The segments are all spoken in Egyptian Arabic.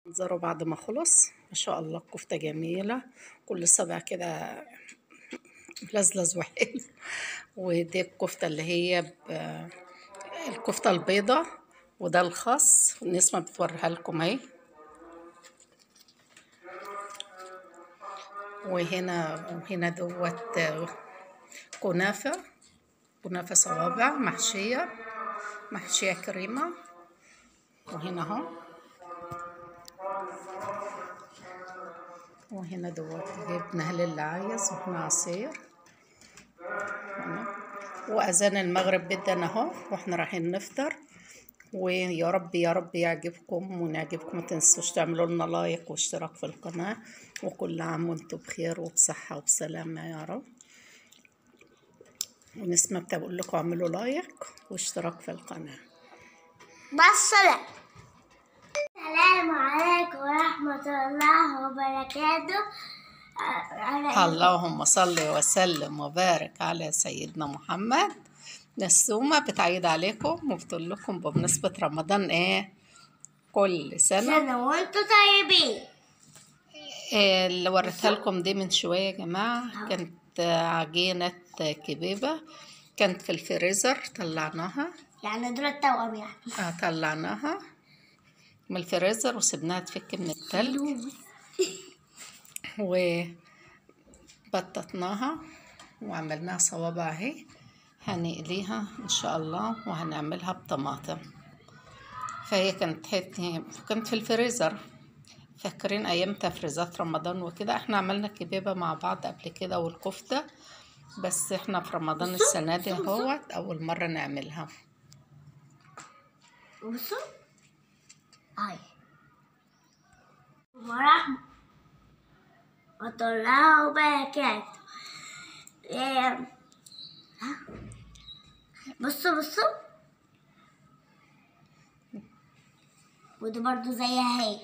منظره بعد ما خلص ما شاء الله الكفتة جميلة كل صبع كده ملزلز وحلو ودي الكفتة اللي هي ب- الكفتة البيضة وده الخس نسمة بتوريها لكم اهي وهنا وهنا دوت كنافة كنافة صوابع محشية محشية كريمة وهنا اهو وهنا دوت جبنة للي عايز وهنا عصير هنا. وأذان المغرب بدنا اهو واحنا رايحين نفطر ويا رب يا رب يعجبكم ونعجبكم ما تنسوش تعملوا لنا لايك واشتراك في القناة وكل عام وانتم بخير وبصحة وبسلامة يا رب ونسمة بتقول لكم اعملوا لايك واشتراك في القناة بالسلام السلام عليكم ورحمة الله وبركاته على اللهم صل وسلم وبارك على سيدنا محمد نسومة بتعيد عليكم وبتقول لكم بمناسبة رمضان ايه كل سنة سنة وانتم طيبين إيه اللي وريتها لكم دي من شوية يا جماعة كانت عجينة كبيبة كانت في الفريزر طلعناها يعني دول التوأم يعني آه طلعناها من الفريزر وسبناها تفك من التلج وبططناها وعملناها صوابع اهي هنقليها ان شاء الله وهنعملها بطماطم فهي كانت حتة كانت في الفريزر فاكرين ايام تفريزات رمضان وكده احنا عملنا كبيبة مع بعض قبل كده والكفتة بس احنا في رمضان السنة دي اهوت اول مرة نعملها بصوا هاي ورحمة الله وبركاته إيه. ها؟ بصوا بصوا ودي برضو زيها هي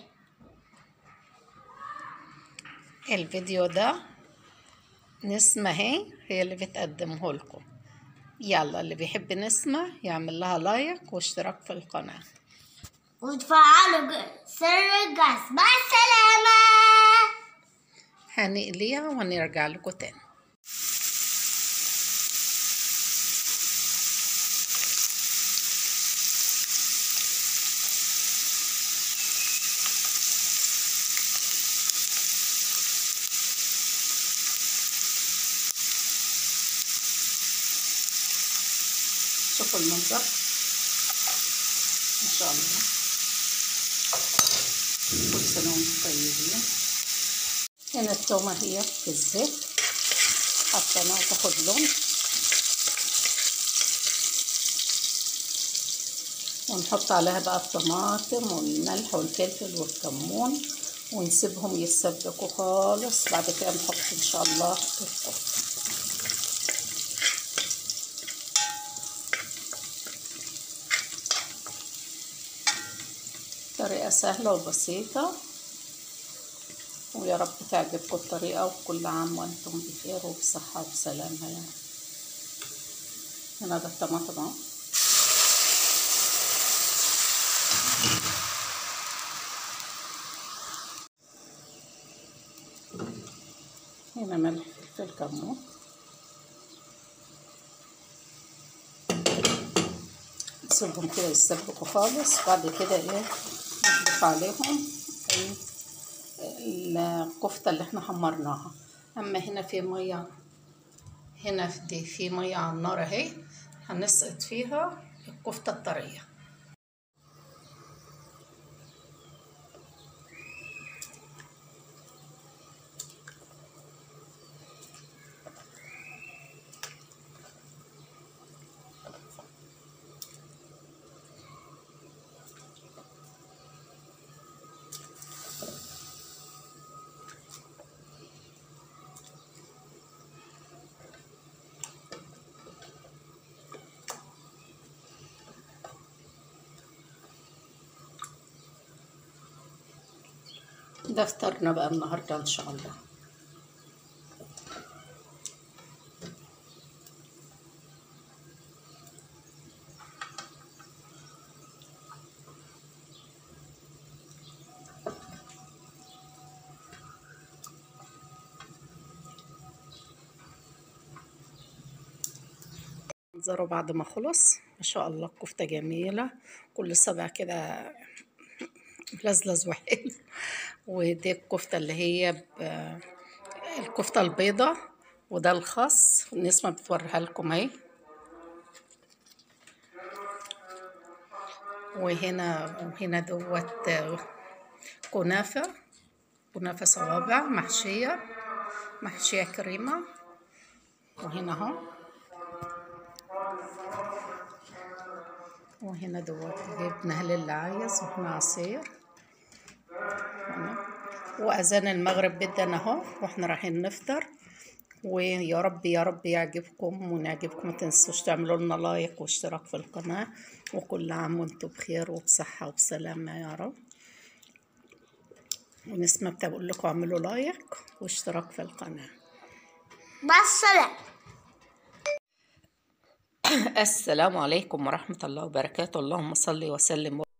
الفيديو ده نسمة هي هي اللي بتقدمه لكم يلا اللي بيحب نسمة يعمل لها لايك واشتراك في القناة وتفعلوا ج- سر الجرس مع السلامة هنقليها ونرجع لكم تاني شوفوا المنظر ما شاء الله كل سنة وانتم طيبين هنا التومة هي في الزيت حطيناها تاخد لون ونحط عليها بقى الطماطم والملح والفلفل والكمون ونسيبهم يتسبكوا خالص بعد كده نحط ان شاء الله الكفتة طريقة سهلة وبسيطة ويا رب تعجبكم الطريقة وكل عام وانتم بخير وبصحة وبسلامة يا رب هنا ده الطماطم اهو هنا ملح فلفل كمون نسيبهم كده يتسبكوا خالص بعد كده ايه نضيف عليهم ايه الكفتة اللي احنا حمرناها اما هنا في مية هنا في دي في مية على النار اهي هنسقط فيها الكفتة الطرية ده فطرنا بقى النهاردة ان شاء الله منظره بعد ما خلص ما شاء الله الكفتة جميلة كل صبع كده ملزلز وحلو ودي الكفتة اللي هي ب- الكفتة البيضة وده الخس نسمة بتوريها لكم اهي وهنا وهنا دوت كنافة كنافة صوابع محشية محشية كريمة وهنا اهو وهنا دوت جبنة للي عايز وهنا عصير هنا. وأذان المغرب بدنا اهو واحنا رايحين نفطر ويا رب يا رب يعجبكم ونعجبكم ما تنسوش تعملوا لنا لايك واشتراك في القناة وكل عام وانتم بخير وبصحة وبسلامة يا رب ونسمة بتقول لكم اعملوا لايك واشتراك في القناة مع السلامة السلام عليكم ورحمة الله وبركاته اللهم صل وسلم